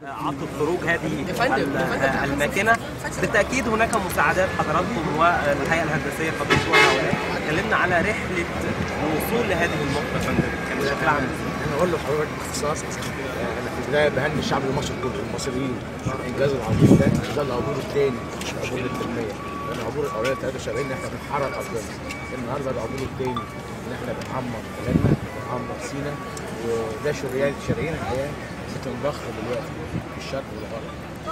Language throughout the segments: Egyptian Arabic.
عقب خروج هذه ال- الماكينه بالتاكيد هناك مساعدات حضراتكم والهيئه الهندسيه قدمتوها هؤلاء اتكلمنا على رحله الوصول لهذه النقطه يا فندم كان بشكل عام انا اقول لحضرتك باختصار انا في البدايه بهني الشعب المصري كله المصريين الانجاز العظيم ده ده العبور الثاني مش العبور التنميه لان العبور الاولاني 73 ان احنا بنحرر ارضنا النهارده العبور الثاني ان احنا بنعمر بلدنا بنعمر سينا وده شريان شرايين الحياه بتنضخ دلوقتي في الشرق والغرب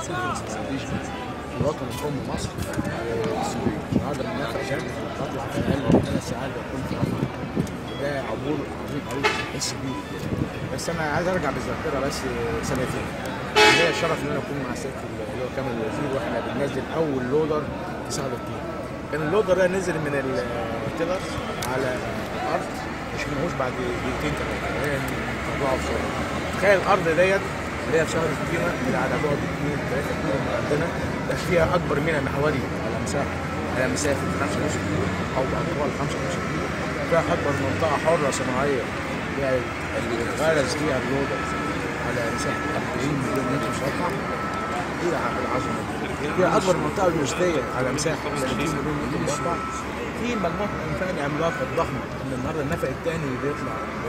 الوطن الام مصر والسورية النهارده بننافق عشان بطلع في اقل من ثلاث ساعات بكون في رفح ده عبور عظيم قوي بحس بيه بس انا عايز ارجع بالذاكره بس سنتين ليا الشرف ان انا اكون مع سيادة اللي هو كامل الوزير واحنا بننزل اول لودر في سهل الطين كان اللودر ده نزل من التيلر على الارض مش منهوش بعد دقيقتين ثلاثه هي موضوع بسرعه تخيل الارض ديت اللي هي في شهر الطينه اللي على بعد 2 3 كيلو من عندنا ده فيها اكبر منها محوري على مساحه على مسافه 5 ونص كيلو او اطول 5 ونص كيلو فيها اكبر منطقه حره صناعيه فيها اللي اتغرز فيها اللودر على مساحه 40 مليون متر مربع ايه العظمه دي؟ فيها اكبر منطقه لوجستيه على مساحه 30 مليون متر مربع في مجموعه الانفاق العملاقه الضخمه ان النهارده النفق الثاني اللي بيطلع هو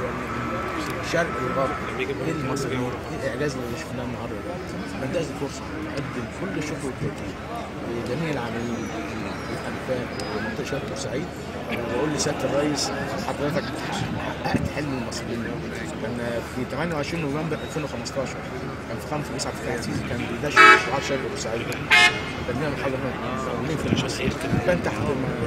من الشرق للغرب ايه المصريين ايه الاعجاز اللي شفناه النهارده ده بنتهز الفرصه نقدم كل الشكر والتقدير لجميع العاملين الانفاق ومنطقه شرق بورسعيد وبقول لسياده الرئيس حضرتك حققت حلم المصريين كان في 28 نوفمبر 2015 كان في 5 9 في كان بيدشن مشروعات شرق بورسعيد تقديم حضرتك مقاولين في مصر كان تحت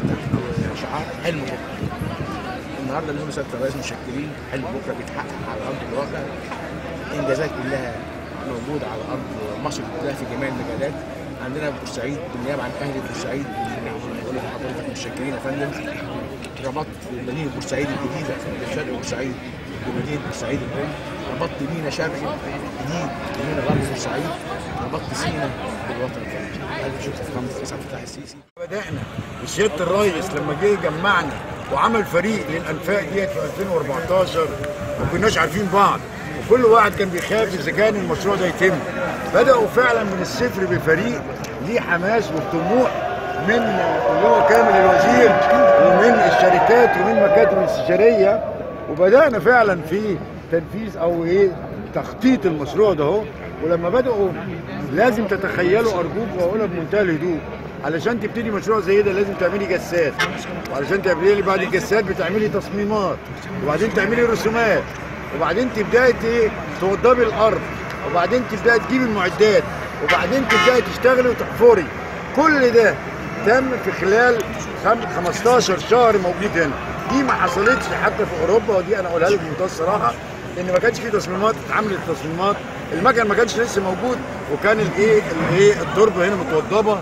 تحت شعار حلم بكره النهارده اللي سياده الرئيس مشكلين حلم بكره بيتحقق على ارض الواقع انجازات كلها موجوده على ارض مصر كلها في جميع المجالات عندنا بورسعيد بالنيابه عن اهل بورسعيد بقول لحضرتك متشكرين يا فندم ربطت مدينه بورسعيد الجديده في شرق بورسعيد بمدينه بورسعيد الام ربطت مينا شرقي جديد بمينا غرب بورسعيد ربطت سينا بالوطن الفلسطيني الف شكر في خمس تسعه فتح السيسي بدأنا وسيادة الرئيس لما جه جمعنا وعمل فريق للأنفاق ديت في 2014 ما كناش عارفين بعض وكل واحد كان بيخاف إذا كان المشروع ده يتم بدأوا فعلا من الصفر بفريق ليه حماس وطموح من اللي هو كامل الوزير ومن الشركات ومن المكاتب الاستشارية وبدأنا فعلا في تنفيذ أو إيه تخطيط المشروع ده هو ولما بدأوا لازم تتخيلوا أرجوك وأقولها بمنتهى الهدوء علشان تبتدي مشروع زي ده لازم تعملي جسات وعلشان تعملي لي بعد الجسات بتعملي تصميمات وبعدين تعملي رسومات وبعدين تبداي ايه توضبي الارض وبعدين تبداي تجيبي المعدات وبعدين تبداي تشتغلي وتحفري كل ده تم في خلال خم- 15 شهر موجود هنا دي ما حصلتش حتى في اوروبا ودي انا اقولها لك بمنتهى الصراحه ان ما كانش في تصميمات اتعملت تصميمات المكن ما كانش لسه موجود وكان الايه الايه التربه هنا متوضبه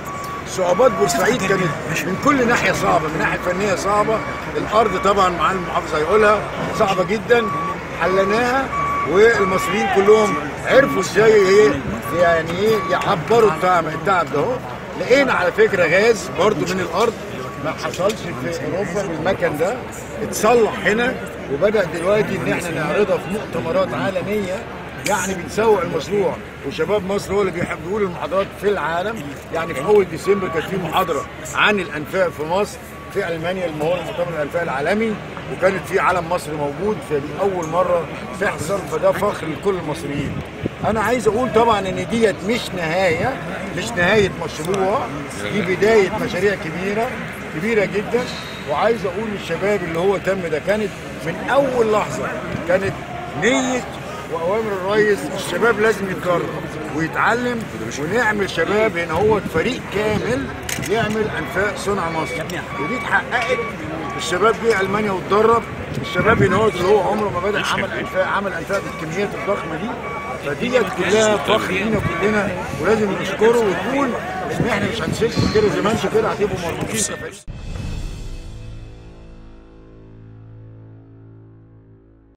صعوبات بورسعيد كانت من كل ناحيه صعبه من ناحيه فنيه صعبه الارض طبعا مع المحافظ هيقولها صعبه جدا حليناها والمصريين كلهم عرفوا ازاي ايه يعني ايه يعبروا التعب التعب ده اهو لقينا على فكره غاز برضو من الارض ما حصلش في اوروبا بالمكن ده اتصلح هنا وبدا دلوقتي ان احنا نعرضها في مؤتمرات عالميه يعني بنسوق المشروع وشباب مصر هو اللي بيحب يقول المحاضرات في العالم يعني في اول ديسمبر كانت في محاضره عن الانفاق في مصر في المانيا اللي هو المؤتمر الانفاق العالمي وكانت في علم مصر موجود فدي اول مره تحصل فده فخر لكل المصريين انا عايز اقول طبعا ان ديت مش نهايه مش نهايه مشروع دي بدايه مشاريع كبيره كبيره جدا وعايز اقول للشباب اللي هو تم ده كانت من اول لحظه كانت نيه واوامر الرئيس الشباب لازم يتكرر ويتعلم ونعمل شباب هنا هو فريق كامل يعمل انفاق صنع مصر ودي اتحققت الشباب جه المانيا واتدرب الشباب هنا هو اللي هو عمره ما بدا عمل انفاق عمل انفاق بالكميات الضخمه دي فديت كلها فخر لينا كلنا ولازم نشكره ونقول ان احنا مش هنسيبكم كده زي ما انتم كده هتبقوا مربوطين كفايه